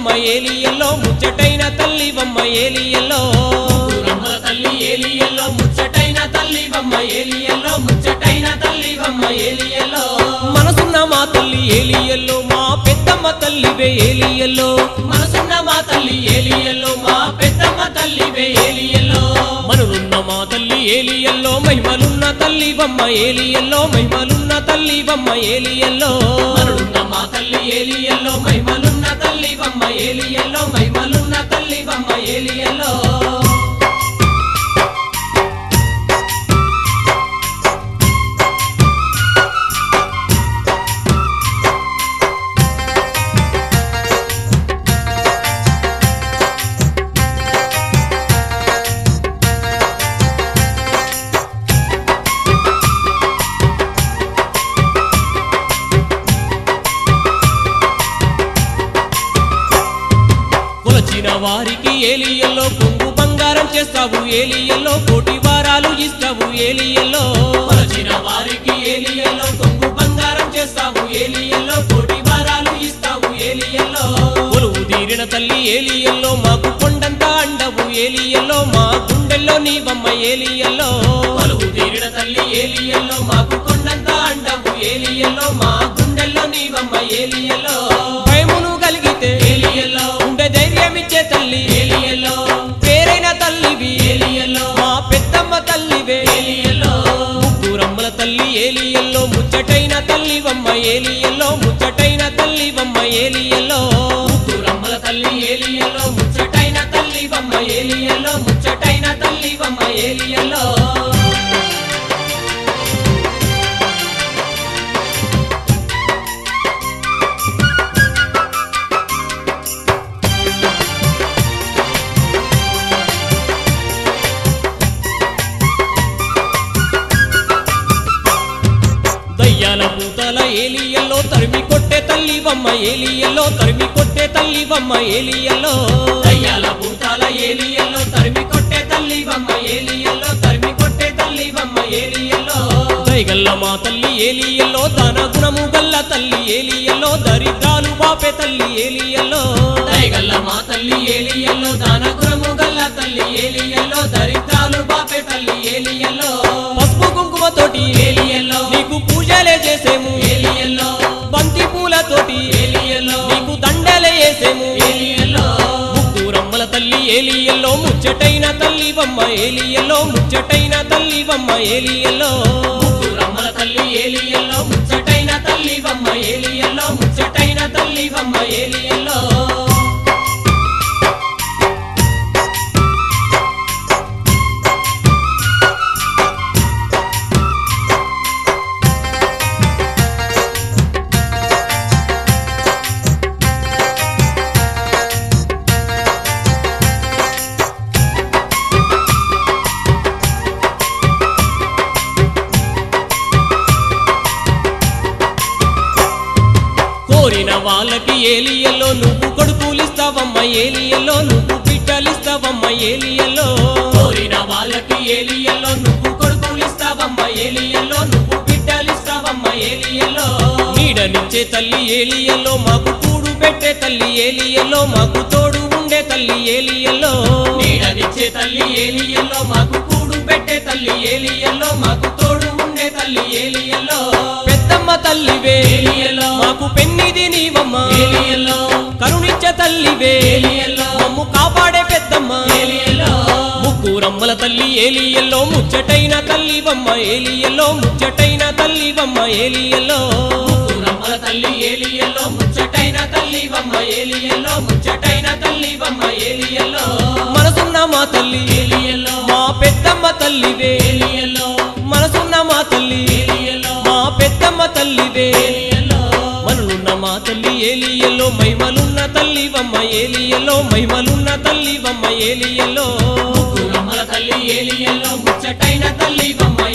తల్లివమ్మ ఏలియల్లో ముచ్చటైన తల్లివమ్మ ఏలియల్లో రమ్మల తల్లి ఏలియల్లో ముచ్చటైన తల్లివమ్మ ఏలియల్లో ముచ్చటైన తల్లివమ్మ ఏలియల్లో మనసున్న మా తల్లి ఏలియల్లో మా పెద్దమ్మ తల్లివే ఏలియల్లో మనసున్న మా తల్లి ఏలియల్లో మా పెద్దమ్మ తల్లివే ఏలియల్లో మనులున్న మా తల్లి ఏలియల్లో మహిమలున్న తల్లివమ్మ ఏలియల్లో మహిమలున్న తల్లివమ్మ ఏలియల్లో మనుడున్న మా తల్లి ఏలియల్లో మహిమలున్న తల్లివమ్మ ఏలియల్లో మహిమలున్న తల్లివమ్మ ఏలియల్లో కొలచిన వారికి ఏలియల్లో కొంగు బంగారం చేస్తావు ఏలియల్లో కోటి వారాలు ఇస్తావు ఏలియల్లో కొలచిన వారికి ఏలియల్లో కొంగు బంగారం చేస్తావు ఏలియల్లో కోటి వారాలు ఇస్తావు ఏలియల్లో కొలువు తీరిన తల్లి ఏలియల్లో మాకు కొండంత అండవు ఏలియల్లో మా గుండెల్లో నీవమ్మ ఏలియల్లో కొలువు తీరిన తల్లి ఏలియల్లో మాకు కొండంత అండవు ఏలియల్లో మా గుండెల్లో నీవమ్మ ఏలియల్లో భయమును కలిగితే ఏలియల్లో ఉండే ధైర్యం ఇచ్చే తల్లి ఏలియల్లో పేరైన తల్లివి ఏలియల్లో మా పెద్దమ్మ తల్లివే ఏలియల్లో ముగ్గురమ్మల తల్లి ఏలియల్లో ముచ్చటైన తల్లివమ్మ ఏలియల్లో ముచ్చటైన తల్లివమ్మ ఏలియల్లో ముగ్గురమ్మల తల్లి ఏలియల్లో ముచ్చటైన తల్లివమ్మ ఏలియల్లో ముచ్చటైన తల్లివమ్మ ఏలియల్లో దయ్యాల పూతల ఏలియల్లో తరిమి కొట్టే తల్లివమ్మ ఏలియల్లో తరిమి కొట్టే తల్లివమ్మ ఏలియల్లో దయ్యాల భూతాల ఏలియల్లో తరిమి కొట్టే తల్లివమ్మ ఏలియల్లో తరిమి కొట్టే తల్లివమ్మ ఏలియల్లో దయగల్ల మా తల్లి ఏలియల్లో దాన గుణము గల్ల తల్లి ఏలియల్లో దరిద్రాలు బాపే తల్లి ఏలియల్లో దయగల్ల మా తల్లి ఏలియల్లో దాన గుణము గల్ల తల్లి ఏలియల్లో దరిద్రాలు బాపే తల్లి ఏలియల్లో పసుపు కుంకుమతోటి ఏలియల్లో నీకు పూజలే చేసేము ఏలియల్లో బంతి పూలతోటి ఏలియల్లో నీకు దండలే వేసేము ఏలియల్లో ముగ్గురమ్మల తల్లి ఏలియల్లో ముచ్చటైన తల్లివమ్మ ఏలియల్లో ముచ్చటైన తల్లివమ్మ ఏలియల్లో రమ్మల తల్లి ఏలియల్లో ముచ్చటైన తల్లివమ్మ ఏలియల్లో ముచ్చటైన తల్లివమ్మ ఏలియల్లో కోరిన వాళ్ళకి ఏలియల్లో నువ్వు కొడుకులిస్తావమ్మ ఏలియల్లో నువ్వు బిడ్డలిస్తావమ్మ ఏలియల్లో కోరిన వాళ్ళకి ఏలియల్లో నువ్వు కొడుకులిస్తావమ్మ ఏలియల్లో నువ్వు బిడ్డలిస్తావమ్మ ఏలియల్లో నీడనిచ్చే తల్లి ఏలియల్లో మాకు కూడు పెట్టే తల్లి ఏలియల్లో మాకు తోడు ఉండే తల్లి ఏలియల్లో నీడనిచ్చే తల్లి ఏలియల్లో మాకు కూడు పెట్టే తల్లి ఏలియల్లో మాకు తోడు ఉండే తల్లి ఏలియల్లో పెద్దమ్మ తల్లివే ఏలియల్లో మాకు పెన్నిది నీవమ్మ ఏలియల్లో కరుణిచ్చే తల్లివే ఏలియల్లో మమ్ము కాపాడే పెద్దమ్మ ఏలియల్లో ముగ్గురమ్మల తల్లి ఏలియల్లో ముచ్చటైన తల్లివమ్మ ఏలియల్లో ముచ్చటైన తల్లివమ్మ ఏలియల్లో రమ్మల తల్లి ఏలియల్లో ముచ్చటైన తల్లివమ్మ ఏలియల్లో ముచ్చటైన తల్లివమ్మ ఏలియల్లో మనసున్న మా తల్లి ఏలియల్లో మా పెద్దమ్మ తల్లివే ఏలియల్లో మనసున్న మా తల్లి ఏలియల్లో మా పెద్దమ్మ తల్లివే ఏలియల్లో మనులున్న మా తల్లి ఏలియల్లో మహిమలున్న తల్లివమ్మ ఏలియల్లో మహిమలున్న తల్లివమ్మ ఏలియల్లో రమ్మల తల్లి ఏలియల్లో ముచ్చటైన తల్లివమ్మ